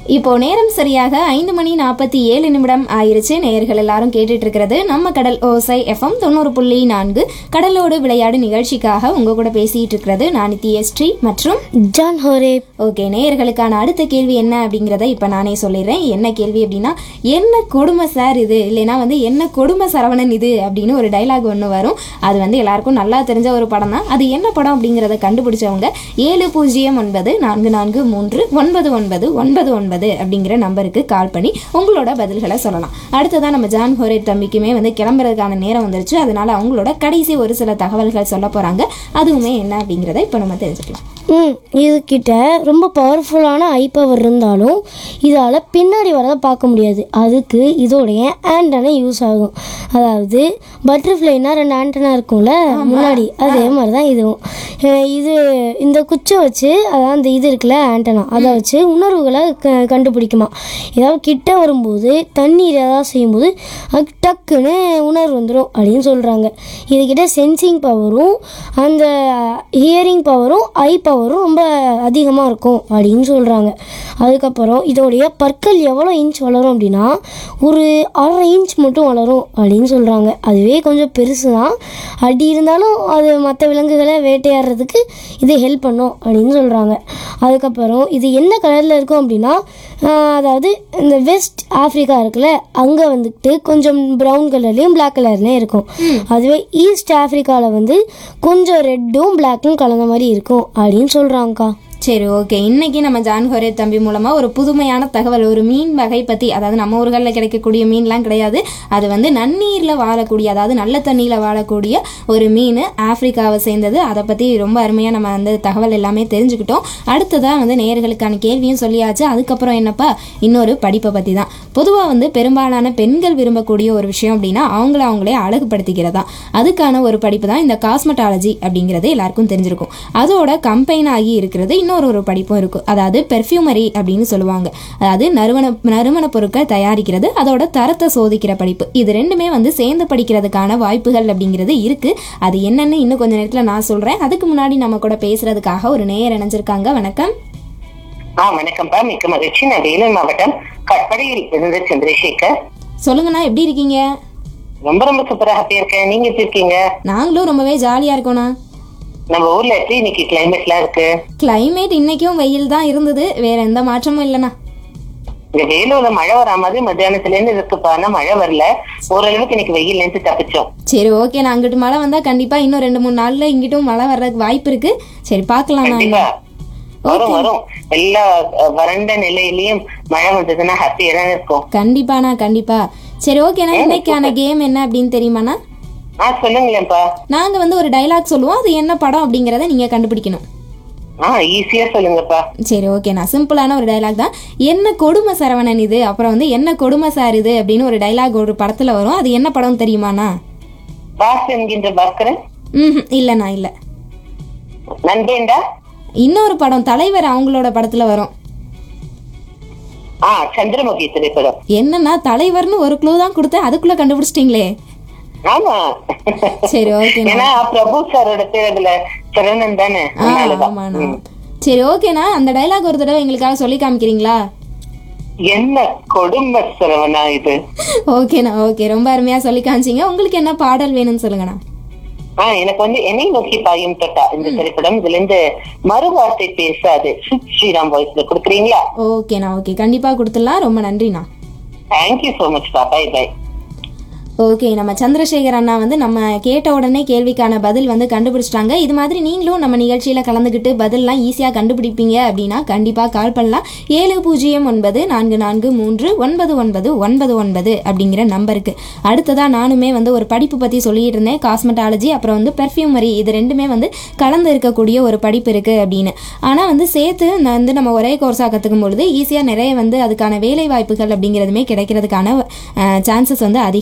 இப்போ நேரம் சரியாக ஐந்து மணி நாற்பத்தி ஏழு நிமிடம் ஆயிருச்சு நேயர்கள் எல்லாரும் கேட்டுட்டு இருக்கிறது நம்ம கடல் ஓசை எஃப்எம் தொண்ணூறு புள்ளி நான்கு கடலோடு விளையாடு நிகழ்ச்சிக்காக உங்க கூட பேசிட்டு இருக்கிறது நான் நித்யஸ்ரீ மற்றும் ஜான் ஹோரே ஓகே நேயர்களுக்கான அடுத்த கேள்வி என்ன அப்படிங்கிறத இப்போ நானே சொல்லிடுறேன் என்ன கேள்வி அப்படின்னா என்ன கொடுமை சார் இது இல்லைன்னா வந்து என்ன கொடுமை சரவணன் இது அப்படின்னு ஒரு டைலாக் ஒன்று வரும் அது வந்து எல்லாருக்கும் நல்லா தெரிஞ்ச ஒரு படம் தான் அது என்ன படம் அப்படிங்கிறத கண்டுபிடிச்சவங்க ஏழு பூஜ்ஜியம் ஒன்பது நான்கு நான்கு மூன்று ஒன்பது ஒன்பது ஒன்பது ஒன்பது அப்படிங்கிற நம்பருக்கு கால் பண்ணி உங்களோட பதில்களை சொல்லலாம் அடுத்ததான் நம்ம ஜான் ஹோரே தம்பிக்குமே வந்து கிளம்புறதுக்கான நேரம் வந்துருச்சு அதனால அவங்களோட கடைசி ஒரு சில தகவல்கள் சொல்ல போறாங்க அதுவுமே என்ன அப்படிங்கிறத இப்போ நம்ம தெரிஞ்சுக்கலாம் ம் இதுகிட்ட ரொம்ப பவர்ஃபுல்லான ஐ பவர் இருந்தாலும் இதால் பின்னாடி வரதை பார்க்க முடியாது அதுக்கு இதோடைய ஆண்டனா யூஸ் ஆகும் அதாவது பட்டர்ஃப்ளைனா ரெண்டு ஆண்டனா இருக்கும்ல முன்னாடி அதே மாதிரி தான் இதுவும் அஹ் இது இந்த குச்சை வச்சு அதான் அந்த இது இருக்குல்ல ஆண்டனா அதை வச்சு உணர்வுகளை க கண்டுபிடிக்குமா ஏதாவது கிட்ட வரும்போது தண்ணீர் ஏதாவது செய்யும்போது அது டக்குன்னு உணர்வு வந்துடும் அப்படின்னு சொல்கிறாங்க இதுக்கிட்ட சென்சிங் பவரும் அந்த ஹியரிங் பவரும் ஐ பவரும் ரொம்ப அதிகமாக இருக்கும் அப்படின்னு சொல்கிறாங்க அதுக்கப்புறம் இதோடைய பற்கள் எவ்வளோ இன்ச் வளரும் அப்படின்னா ஒரு அரை இன்ச் மட்டும் வளரும் அப்படின்னு சொல்கிறாங்க அதுவே கொஞ்சம் பெருசு தான் அப்படி இருந்தாலும் அது மற்ற விலங்குகளை வேட்டையாடுறதுக்கு இது ஹெல்ப் பண்ணும் அப்படின்னு சொல்கிறாங்க அதுக்கப்புறம் இது என்ன கலரில் இருக்கும் அப்படின்னா ஆஹ், அதாவது இந்த வெஸ்ட் ஆஃப்ரிக்கா இருக்குல்ல அங்கே வந்துட்டு கொஞ்சம் ப்ரௌன் கலர்லேயும் பிளாக் கலர்லேயும் இருக்கும் அதுவே ஈஸ்ட் ஆஃப்ரிக்காவில் வந்து கொஞ்சம் ரெட்டும் பிளாக்கும் கலந்த மாதிரி இருக்கும் அப்படின்னு சொல்கிறாங்கக்கா சரி ஓகே இன்னைக்கு நம்ம ஜான் ஹொரே தம்பி மூலமா ஒரு புதுமையான தகவல் ஒரு மீன் வகை பத்தி அதாவது நம்ம ஊர்களில் கிடைக்கக்கூடிய மீன்லாம் கிடையாது அது வந்து நன்னீர்ல வாழக்கூடிய அதாவது நல்ல தண்ணியில வாழக்கூடிய ஒரு மீன் ஆப்பிரிக்காவை சேர்ந்தது அதை பத்தி ரொம்ப அருமையா நம்ம வந்து தகவல் எல்லாமே தெரிஞ்சுக்கிட்டோம் அடுத்ததா வந்து நேயர்களுக்கான கேள்வியும் சொல்லியாச்சு அதுக்கப்புறம் என்னப்பா இன்னொரு படிப்பை பத்தி தான் பொதுவா வந்து பெரும்பாலான பெண்கள் விரும்பக்கூடிய ஒரு விஷயம் அப்படின்னா அவங்கள அவங்களே அழகுபடுத்திக்கிறதா அதுக்கான ஒரு படிப்பு தான் இந்த காஸ்மெட்டாலஜி அப்படிங்கிறது எல்லாருக்கும் தெரிஞ்சிருக்கும் அதோட கம்பைன் ஆகி இருக்கிறது இன்னொரு ஒரு படிப்பும் இருக்கும் அதாவது பெர்ஃப்யூமரி அப்படின்னு சொல்லுவாங்க அதாவது நறுமண நறுமண பொருட்கள் தயாரிக்கிறது அதோட தரத்தை சோதிக்கிற படிப்பு இது ரெண்டுமே வந்து சேர்ந்து படிக்கிறதுக்கான வாய்ப்புகள் அப்படிங்கிறது இருக்கு அது என்னன்னு இன்னும் கொஞ்ச நேரத்தில் நான் சொல்றேன் அதுக்கு முன்னாடி நம்ம கூட பேசுறதுக்காக ஒரு நேயர் இணைஞ்சிருக்காங்க வணக்கம் ஆ வணக்கம்ப்பா மிக்க மகிழ்ச்சி நான் வேலூர் மாவட்டம் கட்படியில் இருந்து சந்திரசேகர் சொல்லுங்கண்ணா எப்படி இருக்கீங்க ரொம்ப ரொம்ப சூப்பரா ஹாப்பியா இருக்கேன் நீங்க எப்படி இருக்கீங்க நாங்களும் ரொம்பவே ஜாலியா இருக்கோண்ணா நம்ம ஊர்ல எப்படி இன்னைக்கு கிளைமேட்லாம் இருக்கு கிளைமேட் இன்னைக்கும் வெயில் தான் இருந்தது வேற எந்த மாற்றமும் இல்லைண்ணா இங்க வேலூர்ல மழை வரா மாதிரி மத்தியானத்துல இருந்து இருக்குப்பா ஆனா மழை வரல ஓரளவுக்கு இன்னைக்கு வெயில்ல இருந்து தப்பிச்சோம் சரி ஓகே நான் அங்கிட்டு மழை வந்தா கண்டிப்பா இன்னும் ரெண்டு மூணு நாள்ல இங்கிட்டும் மழை வர்றதுக்கு வாய்ப்பு இருக்கு சரி பார்க்கலாம் கண்டிப்பா நான் வரும் வரும் எல்லா அஹ், வறண்ட நிலையிலயும் மழை வந்ததுன்னா ஹாப்பியா தான் இருக்கும் கண்டிப்பாண்ணா கண்டிப்பா சரி ஓகேண்ணா இன்னைக்கான கேம் என்ன அப்படின்னு தெரியுமாண்ணா ஆ சொல்லுங்களேன்ப்பா நாங்க வந்து ஒரு டைலாக் சொல்லுவோம் அது என்ன படம் அப்படிங்கறத நீங்க கண்டுபிடிக்கணும் ஆ ஈஸியா சொல்லுங்கப்பா சரி ஓகேண்ணா சிம்பிளான ஒரு டைலாக் தான் என்ன கொடுமை சரவணன் இது அப்புறம் வந்து என்ன கொடுமை சார் இது அப்படின்னு ஒரு டைலாக் ஒரு படத்துல வரும் அது என்ன படம் தெரியுமாண்ணா பாஸ் என்கின்ற பாஸ்கரன் ம் இல்லைண்ணா இல்லை நண்பேண்டா இன்னொரு படம் தலைவர் அவங்களோட படத்துல வரும் ஆ சந்திரமுகி திரைப்படம் என்னன்னா தலைவர்னு ஒரு க்ளூ தான் கொடுத்தேன் அதுக்குள்ள கண்டுபிடிச்சிட்டீங்களே ஆமா சரி ஓகேண்ணா ஏன்னா பிரபு சாரோட பேர் அதுல சரவணன் தானே ஆ அதனாலதான். ஆமாண்ணா சரி ஓகேண்ணா அந்த டைலாக் ஒரு தடவை எங்களுக்காக சொல்லி காமிக்கிறீங்களா என்ன கொடுமை சரவணா இது ஓகேண்ணா ஓகே ரொம்ப அருமையா சொல்லி காமிச்சிங்க உங்களுக்கு என்ன பாடல் வேணும்னு சொல்லுங்கண்ணா ஆ எனக்கு வந்து என்னை நோக்கி பாயும் தொட்டா இந்த திரைப்படம் இதுல இருந்து மறுவார்த்தை பேசாது சுத் ஸ்ரீராம் வாய்ஸ்ல கொடுக்குறீங்களா ஓகேண்ணா ஓகே கண்டிப்பா கொடுத்துடலாம் ரொம்ப நன்றிண்ணா தேங்க்யூ சோ மச் பா பை பை ஓகே நம்ம சந்திரசேகர் அண்ணா வந்து நம்ம கேட்ட உடனே கேள்விக்கான பதில் வந்து கண்டுபிடிச்சிட்டாங்க இது மாதிரி நீங்களும் நம்ம நிகழ்ச்சியில் கலந்துக்கிட்டு பதில்லாம் ஈஸியாக கண்டுபிடிப்பீங்க அப்படின்னா கண்டிப்பாக கால் பண்ணலாம் ஏழு பூஜ்ஜியம் ஒன்பது நான்கு நான்கு மூன்று ஒன்பது ஒன்பது ஒன்பது ஒன்பது அப்படிங்கிற நம்பருக்கு அடுத்ததாக நானுமே வந்து ஒரு படிப்பு பற்றி சொல்லிட்டு இருந்தேன் காஸ்மெட்டாலஜி அப்புறம் வந்து பெர்ஃப்யூமரி இது ரெண்டுமே வந்து கலந்து இருக்கக்கூடிய ஒரு படிப்பு இருக்குது அப்படின்னு ஆனால் வந்து சேர்த்து நான் வந்து நம்ம ஒரே கோர்ஸாக கற்றுக்கும் பொழுது ஈஸியாக நிறைய வந்து அதுக்கான வேலை வாய்ப்புகள் அப்படிங்கிறதுமே கிடைக்கிறதுக்கான சான்சஸ் வந்து அதிகமாக இருக்கும்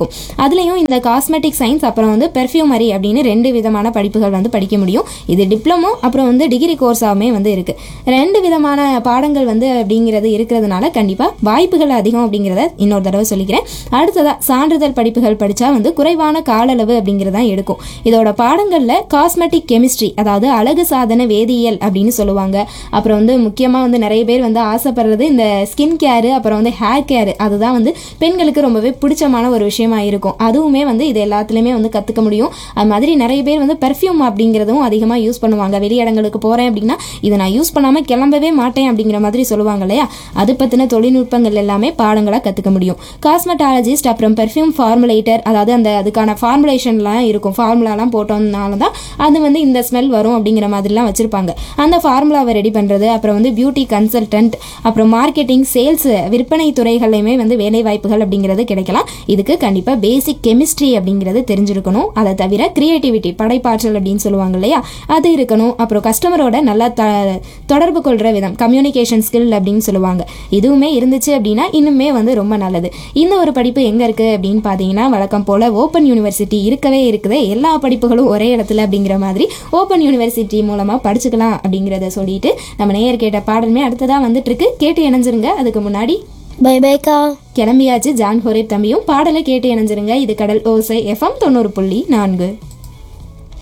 இருக்கும் அதுலேயும் இந்த காஸ்மெட்டிக் சயின்ஸ் அப்புறம் வந்து பெர்ஃப்யூமரி அப்படின்னு ரெண்டு விதமான படிப்புகள் வந்து படிக்க முடியும் இது டிப்ளமோ அப்புறம் வந்து டிகிரி கோர்ஸாகவுமே வந்து இருக்குது ரெண்டு விதமான பாடங்கள் வந்து அப்படிங்கிறது இருக்கிறதுனால கண்டிப்பாக வாய்ப்புகள் அதிகம் அப்படிங்கிறத இன்னொரு தடவை சொல்லிக்கிறேன் அடுத்ததாக சான்றிதழ் படிப்புகள் படித்தா வந்து குறைவான கால அளவு அப்படிங்கிறது தான் எடுக்கும் இதோட பாடங்களில் காஸ்மெட்டிக் கெமிஸ்ட்ரி அதாவது அழகு சாதன வேதியியல் அப்படின்னு சொல்லுவாங்க அப்புறம் வந்து முக்கியமாக வந்து நிறைய பேர் வந்து ஆசைப்படுறது இந்த ஸ்கின் கேரு அப்புறம் வந்து ஹேர் கேரு அதுதான் வந்து பெண்களுக்கு ரொம்பவே பிடிச்சமான ஒரு விஷயமா இருக்கும் அதுவுமே வந்து இது எல்லாத்துலேயுமே வந்து கற்றுக்க முடியும் அது மாதிரி நிறைய பேர் வந்து பெர்ஃப்யூம் அப்படிங்கிறதும் அதிகமாக யூஸ் பண்ணுவாங்க வெளியிடங்களுக்கு போகிறேன் அப்படின்னா இதை நான் யூஸ் பண்ணாமல் கிளம்பவே மாட்டேன் அப்படிங்கிற மாதிரி சொல்லுவாங்க இல்லையா அது பற்றின தொழில்நுட்பங்கள் எல்லாமே பாடங்களாக கற்றுக்க முடியும் காஸ்மெட்டாலஜிஸ்ட் அப்புறம் பெர்ஃப்யூம் ஃபார்முலேட்டர் அதாவது அந்த அதுக்கான ஃபார்முலேஷன்லாம் இருக்கும் ஃபார்முலாலாம் போட்டோம்னால தான் அது வந்து இந்த ஸ்மெல் வரும் அப்படிங்கிற மாதிரிலாம் வச்சுருப்பாங்க அந்த ஃபார்முலாவை ரெடி பண்ணுறது அப்புறம் வந்து பியூட்டி கன்சல்டன்ட் அப்புறம் மார்க்கெட்டிங் சேல்ஸ் விற்பனை துறைகள்லையுமே வந்து வேலை வாய்ப்புகள் அப்படிங்கிறது கிடைக்கலாம் இதுக்கு கண்டிப்பாக பேசிக் கெமிஸ்ட்ரி அப்படிங்கிறது தெரிஞ்சிருக்கணும் அதை தவிர கிரியேட்டிவிட்டி படைப்பாற்றல் அப்படின்னு சொல்லுவாங்க இல்லையா அது இருக்கணும் அப்புறம் கஸ்டமரோட நல்லா த தொடர்பு கொள்கிற விதம் கம்யூனிகேஷன் ஸ்கில் அப்படின்னு சொல்லுவாங்க இதுவுமே இருந்துச்சு அப்படின்னா இன்னுமே வந்து ரொம்ப நல்லது இந்த ஒரு படிப்பு எங்கே இருக்குது அப்படின்னு பார்த்தீங்கன்னா வழக்கம் போல் ஓப்பன் யூனிவர்சிட்டி இருக்கவே இருக்குது எல்லா படிப்புகளும் ஒரே இடத்துல அப்படிங்கிற மாதிரி ஓப்பன் யூனிவர்சிட்டி மூலமாக படிச்சுக்கலாம் அப்படிங்கிறத சொல்லிட்டு நம்ம நேயர் கேட்ட பாடலுமே அடுத்ததாக வந்துட்டு இருக்கு கேட்டு இணைஞ்சிருங்க அதுக்கு முன்னாடி பை பைக்கா கிளம்பியாச்சு ஜான் ஹோரேப் தம்பியும் பாடலை கேட்டு இணைஞ்சிருங்க இது கடல் ஓசை எஃப்எம் தொண்ணூறு புள்ளி நான்கு